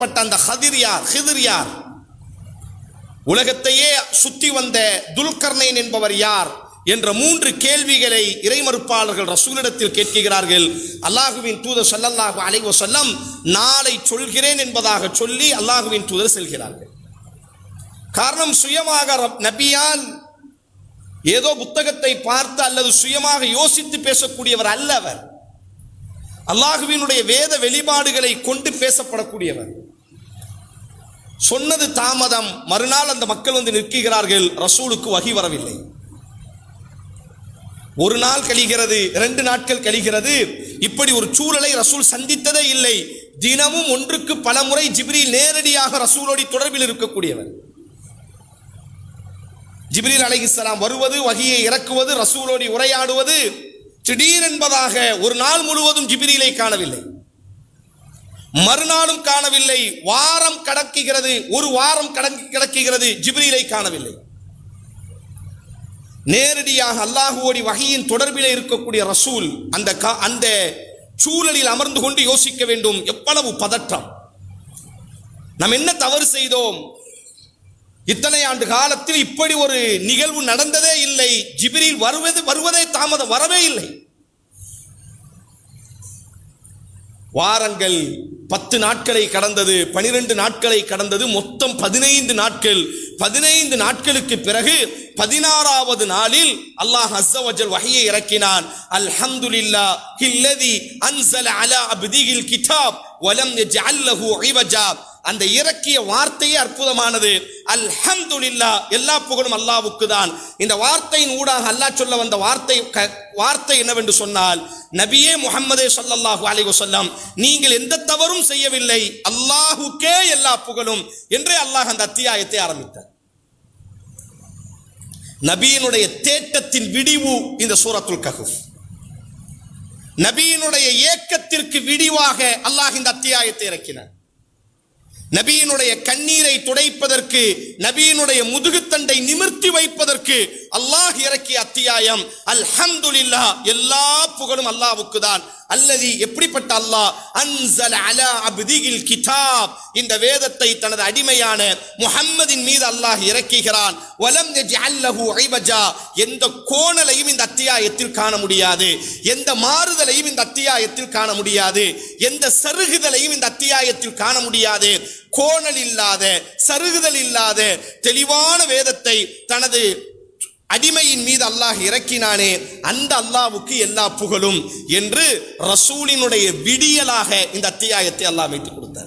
பட்ட அந்த ஹதிர் யார் ஹிதிர் யார் உலகத்தையே சுத்தி வந்த துல்கர்னைன் என்பவர் யார் என்ற மூன்று கேள்விகளை இறைமறுப்பாளர்கள் ரசூலிடத்தில் கேட்கிறார்கள் அல்லாஹுவின் தூதர் ஸல்லல்லாஹு அலைஹி வஸல்லம் நாளை சொல்கிறேன் என்பதாக சொல்லி அல்லாஹுவின் தூதர் செல்கிறார்கள் காரணம் சுயமாக ரப்- நபியால் ஏதோ புத்தகத்தை பார்த்து அல்லது சுயமாக யோசித்து பேசக்கூடியவர் அல்ல அவர் அல்லாஹுவினுடைய வேத வெளிப்பாடுகளை கொண்டு பேசப்படக்கூடியவர் சொன்னது தாமதம் மறுநாள் அந்த மக்கள் வந்து நிற்கிறார்கள் ரசூலுக்கு வகி வரவில்லை ஒரு நாள் கழிகிறது இரண்டு நாட்கள் கழிகிறது இப்படி ஒரு சூழலை ரசூல் சந்தித்ததே இல்லை தினமும் ஒன்றுக்கு பல முறை ஜிப்ரீல் நேரடியாக ரசூலோடி தொடர்பில் இருக்கக்கூடியவர் ஜிப்ரீல் அலைஹிஸ்ஸலாம் வருவது வகியை இறக்குவது ரசூலோடி உரையாடுவது திடீரென்பதாக ஒரு நாள் முழுவதும் ஜிப்ரீலை காணவில்லை மறுநாளும் காணவில்லை வாரம் கடக்குகிறது ஒரு வாரம் கடக்கு கிடக்குகிறது ஜிப்ரீலை காணவில்லை நேரடியாக அல்லாஹுவோடி வகையின் தொடர்பில் இருக்கக்கூடிய ரசூல் அந்த கா- அந்த சூழலில் அமர்ந்து கொண்டு யோசிக்க வேண்டும் எவ்வளவு பதற்றம் நாம் என்ன தவறு செய்தோம் இத்தனை ஆண்டு காலத்தில் இப்படி ஒரு நிகழ்வு நடந்ததே இல்லை ஜிப்ரீல் வருவது வருவதே தாமதம் வரவே இல்லை வாரங்கள் பத்து நாட்களை கடந்தது பனிரெண்டு நாட்களை கடந்தது மொத்தம் பதினைந்து நாட்கள் பதினைந்து நாட்களுக்கு பிறகு பதினாறாவது நாளில் அல்லாஹ் அஸ்ஸவஜல் வஹையை இறக்கினான் அல்ஹம்துலில்லா ஹில்லதி அன்சல அலா அப்திஹில் கிதாப் வலம் யஜ்அல் லஹு இவஜா அந்த இறக்கிய வார்த்தையே அற்புதமானது அல்ஹம்துலில்லா எல்லா புகழும் அல்லாஹ்வுக்கு தான் இந்த வார்த்தையின் ஊடாக அல்லாஹ் சொல்ல வந்த வார்த்தை க- வார்த்தை என்னவென்று சொன்னால் நபியே முஹம்மதே ஸல்லல்லாஹு அலைஹி வஸல்லம் நீங்கள் எந்த தவறும் செய்யவில்லை அல்லாஹ்வுக்கே எல்லா புகழும் என்றே அல்லாஹ் அந்த அத்தியாயத்தை ஆரம்பித்தார் நபியினுடைய தேட்டத்தின் விடிவு இந்த சூரத்துல் கஹஃப் நபியினுடைய ஏக்கத்திற்கு விடிவாக அல்லாஹ் இந்த அத்தியாயத்தை இறக்கினார் நபியினுடைய கண்ணீரை துடைப்பதற்கு நபியினுடைய முதுகுத்தண்டை நிமிர்த்தி வைப்பதற்கு அல்லாஹ் இறக்கிய அத்தியாயம் அல்ஹம்துலில்லா எல்லா புகழும் அல்லாஹ்வுக்கு தான் அல்லது எப்படிப்பட்ட அல்லாஹ் அன்சல அலா அப்திகில் கிதாப் இந்த வேதத்தை தனது அடிமையான முஹம்மதின் மீது அல்லாஹ் இறக்குகிறான் வலம் யஜ்அல் லஹு ஐவஜா எந்த கோணலையும் இந்த அத்தியாயத்தில் காண முடியாது எந்த மாறுதலையும் இந்த அத்தியாயத்தில் காண முடியாது எந்த சருகுதலையும் இந்த அத்தியாயத்தில் காண முடியாது கோணல் இல்லாத சருகுதல் இல்லாத தெளிவான வேதத்தை தனது அடிமையின் மீது அல்லாஹ் இறக்கினானே அந்த அல்லாஹ்வுக்கு எல்லா புகழும் என்று ரசூலினுடைய விடியலாக இந்த அத்தியாயத்தை அல்லாஹ் அமைத்துக் கொடுத்தார்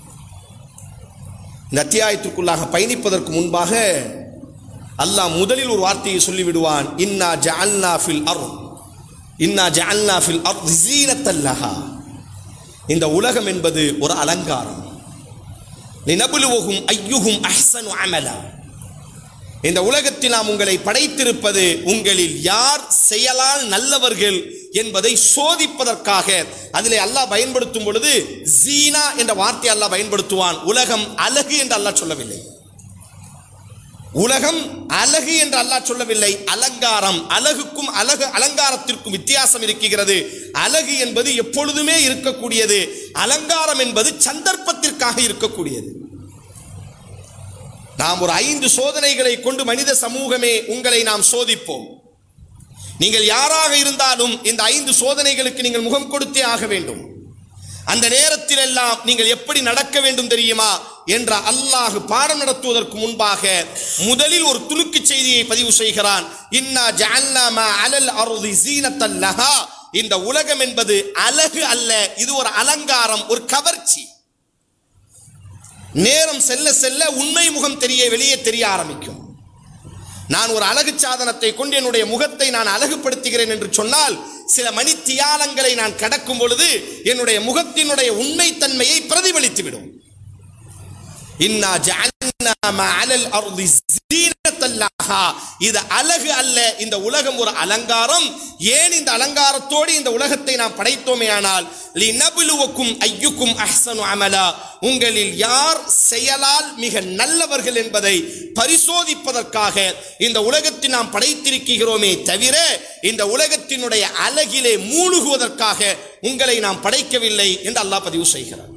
இந்த அத்தியாயத்திற்குள்ளாக பயணிப்பதற்கு முன்பாக அல்லாஹ் முதலில் ஒரு வார்த்தையை சொல்லிவிடுவான் இன்னா ஜஅல்னா ஃபில் அர்த் இன்னா ஜஅல்னா ஃபில் அர்த் ஸீனத்தல் லஹா இந்த உலகம் என்பது ஒரு அலங்காரம் லினபுலுவஹும் ஐயுஹும் அஹ்சனு அமலா இந்த உலகத்தில் நாம் உங்களை படைத்திருப்பது உங்களில் யார் செயலால் நல்லவர்கள் என்பதை சோதிப்பதற்காக அதிலே அல்லாஹ் பயன்படுத்தும் பொழுது ஜீனா என்ற வார்த்தை அல்லாஹ் பயன்படுத்துவான் உலகம் அழகு என்று அல்லாஹ் சொல்லவில்லை உலகம் அழகு என்று அல்லாஹ் சொல்லவில்லை அலங்காரம் அழகுக்கும் அழகு அலங்காரத்திற்கும் வித்தியாசம் இருக்கிறது அழகு என்பது எப்பொழுதுமே இருக்கக்கூடியது அலங்காரம் என்பது சந்தர்ப்பத்திற்காக இருக்கக்கூடியது நாம் ஒரு ஐந்து சோதனைகளை கொண்டு மனித சமூகமே உங்களை நாம் சோதிப்போம் நீங்கள் யாராக இருந்தாலும் இந்த ஐந்து சோதனைகளுக்கு நீங்கள் முகம் கொடுத்தே ஆக வேண்டும் அந்த நேரத்தில் எல்லாம் நீங்கள் எப்படி நடக்க வேண்டும் தெரியுமா என்ற அல்லாஹ் பாடம் நடத்துவதற்கு முன்பாக முதலில் ஒரு துணுக்கு செய்தியை பதிவு செய்கிறான் இன்னா ஜஅல்னா மா அலல் அர்தி ஸீனத்தல் லஹா இந்த உலகம் என்பது அழகு அல்ல இது ஒரு அலங்காரம் ஒரு கவர்ச்சி நேரம் செல்ல செல்ல உண்மை முகம் தெரிய வெளியே தெரிய ஆரம்பிக்கும் நான் ஒரு அழகு சாதனத்தை கொண்டு என்னுடைய முகத்தை நான் அழகுபடுத்துகிறேன் என்று சொன்னால் சில மணி தியாலங்களை நான் கடக்கும் பொழுது என்னுடைய முகத்தினுடைய உண்மைத்தன்மையை பிரதிபலித்துவிடும் இன்னா ஜஅல்னா மா அலல் அர்தி ஸீனத்தல் லஹா. இது அழகு அல்ல இந்த உலகம் ஒரு அலங்காரம் ஏன் இந்த அலங்காரத்தோடு இந்த உலகத்தை நாம் படைத்தோமே ஆனால் லினபுலுவக்கும் ஐயுக்கும் அஹ்சனு அமலா உங்களில் யார் செயலால் மிக நல்லவர்கள் என்பதை பரிசோதிப்பதற்காக இந்த உலகத்தை நாம் படைத்திருக்கிறோமே தவிர இந்த உலகத்தினுடைய அழகிலே மூழ்குவதற்காக உங்களை நாம் படைக்கவில்லை என்று அல்லாஹ் பதிவு செய்கிறார்